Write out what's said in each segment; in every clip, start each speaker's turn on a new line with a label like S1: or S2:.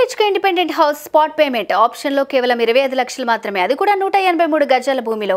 S1: HK independent house spot payment ఆప్షన్లో కేవలం ఇరవై ఐదు లక్షలు మాత్రమే అది కూడా నూట ఎనభై మూడు గజాల భూమిలో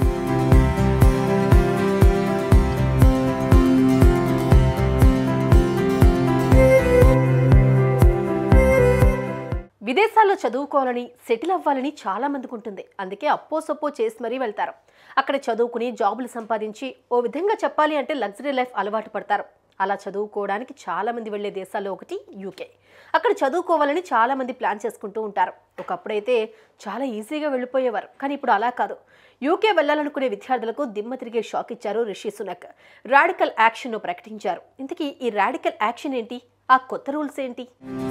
S2: విదేశాల్లో చదువుకోవాలని సెటిల్ అవ్వాలని చాలా మందికి ఉంటుంది అందుకే అప్పో సప్పో చేసి మరీ వెళ్తారు అక్కడ చదువుకుని జాబులు సంపాదించి ఓ విధంగా చెప్పాలి అంటే లగ్జరీ లైఫ్ అలవాటు పడతారు అలా చదువుకోవడానికి చాలా మంది వెళ్ళే దేశాల్లో ఒకటి యూకే అక్కడ చదువుకోవాలని చాలా మంది ప్లాన్ చేసుకుంటూ ఉంటారు ఒకప్పుడైతే చాలా ఈజీగా వెళ్ళిపోయేవారు కానీ ఇప్పుడు అలా కాదు యూకే వెళ్ళాలనుకునే విద్యార్థులకు దిమ్మ తిరిగే షాక్ ఇచ్చారు రిషి సునక్ రాడికల్ యాక్షన్ను ప్రకటించారు ఇంతకీ ఈ రాడికల్ యాక్షన్ ఏంటి ఆ కొత్త రూల్స్ ఏంటి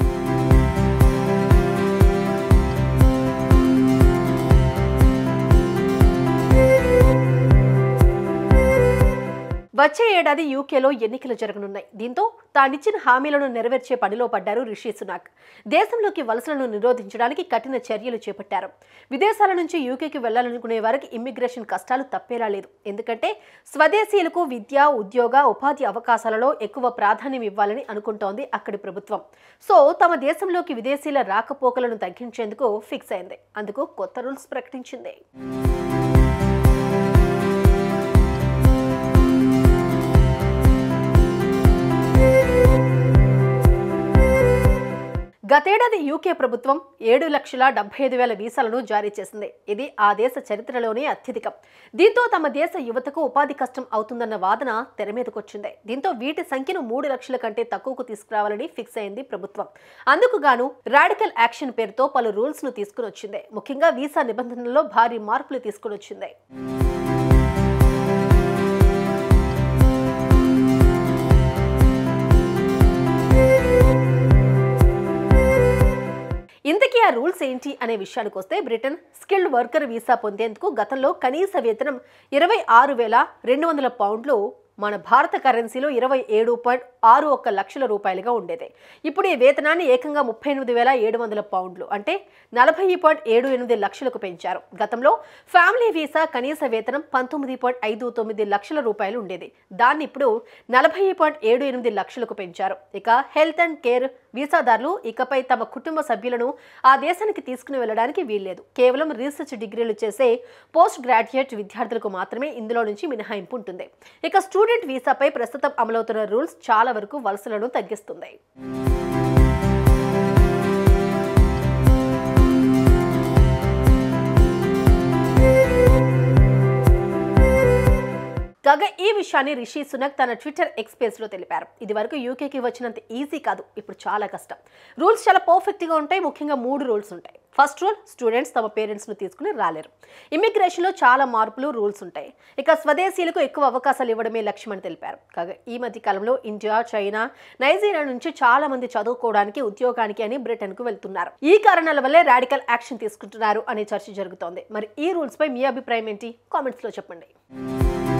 S2: వచ్చే ఏడాది యూకేలో ఎన్నికలు జరగనున్నాయి దీంతో తానిచ్చిన హామీలను నెరవేర్చే పనిలో పడ్డారు రిషి సునాక్ దేశంలోకి వలసలను నిరోధించడానికి కఠిన చర్యలు చేపట్టారు విదేశాల నుంచి యూకేకి వెళ్లాలనుకునే వారికి ఇమ్మిగ్రేషన్ కష్టాలు తప్పేలా లేదు ఎందుకంటే స్వదేశీయులకు విద్య ఉద్యోగ ఉపాధి అవకాశాలలో ఎక్కువ ప్రాధాన్యం ఇవ్వాలని అనుకుంటోంది అక్కడి ప్రభుత్వం సో తమ దేశంలోకి విదేశీయుల రాకపోకలను తగ్గించేందుకు ఫిక్స్ అయింది అందుకు కొత్త రూల్స్ ప్రకటించింది గతేడాది యూకే ప్రభుత్వం ఏడు లక్షల డెబ్బై ఐదు వేల వీసాలను జారీ చేసింది ఇది ఆ దేశ చరిత్రలోనే అత్యధికం దీంతో తమ దేశ యువతకు ఉపాధి కష్టం అవుతుందన్న వాదన తెర మీదకొచ్చింది దీంతో వీటి సంఖ్యను మూడు లక్షల కంటే తక్కువకు తీసుకురావాలని ఫిక్స్ అయింది ప్రభుత్వం అందుకు గాను రాడికల్ యాక్షన్ పేరుతో పలు రూల్స్ ను తీసుకుని వచ్చింది ముఖ్యంగా వీసా నిబంధనల్లో భారీ మార్పులు తీసుకుని వచ్చింది ఇంతకీ ఆ రూల్స్ ఏంటి అనే విషయానికి వస్తే బ్రిటన్ స్కిల్డ్ వర్కర్ వీసా పొందేందుకు గతంలో కనీస వేతనం ఇరవై ఆరు వేల రెండు వందల పౌండ్లు మన భారత కరెన్సీలో ఇరవై ఏడు పాయింట్ ఆరు ఒక్క లక్షల రూపాయలుగా ఉండేది ఇప్పుడు ఈ వేతనాన్ని ఏకంగా ముప్పై ఎనిమిది వేల ఏడు వందల పౌండ్లు అంటే నలభై పాయింట్ ఏడు ఎనిమిది లక్షలకు పెంచారు గతంలో ఫ్యామిలీ వీసా కనీస వేతనం పంతొమ్మిది పాయింట్ ఐదు తొమ్మిది లక్షల రూపాయలు ఉండేది దాన్ని ఇప్పుడు నలభై పాయింట్ ఏడు ఎనిమిది లక్షలకు పెంచారు ఇక హెల్త్ అండ్ కేర్ వీసాదారులు ఇకపై తమ కుటుంబ సభ్యులను ఆ దేశానికి తీసుకుని వెళ్ళడానికి వీల్లేదు కేవలం రీసెర్చ్ డిగ్రీలు చేసే పోస్ట్ గ్రాడ్యుయేట్ విద్యార్థులకు మాత్రమే ఇందులో నుంచి మినహాయింపు ఉంటుంది ఇక స్టూడెంట్ వీసాపై ప్రస్తుతం అమలవుతున్న రూల్స్ చాలా వరకు వలసలను తగ్గిస్తుంది కాగా ఈ విషయాన్ని రిషి సునక్ తన ట్విట్టర్ ఎక్స్పేస్ లో తెలిపారు ఇది వరకు యూకేకి వచ్చినంత ఈజీ కాదు ఇప్పుడు చాలా కష్టం రూల్స్ చాలా పర్ఫెక్ట్ గా ఉంటాయి ముఖ్యంగా మూడు రూల్స్ ఉంటాయి ఫస్ట్ రూల్ స్టూడెంట్స్ తమ పేరెంట్స్ ను తీసుకుని రాలేరు ఇమిగ్రేషన్ లో చాలా మార్పులు రూల్స్ ఉంటాయి ఇక స్వదేశీయులకు ఎక్కువ అవకాశాలు ఇవ్వడమే లక్ష్యమని తెలిపారు కాగా ఈ మధ్య కాలంలో ఇండియా చైనా నైజీరియా నుంచి చాలా మంది చదువుకోవడానికి ఉద్యోగానికి అని బ్రిటన్ కు వెళ్తున్నారు ఈ కారణాల వల్లే రాడికల్ యాక్షన్ తీసుకుంటున్నారు అనే చర్చ జరుగుతోంది మరి ఈ రూల్స్ పై మీ అభిప్రాయం ఏంటి కామెంట్స్ లో చెప్పండి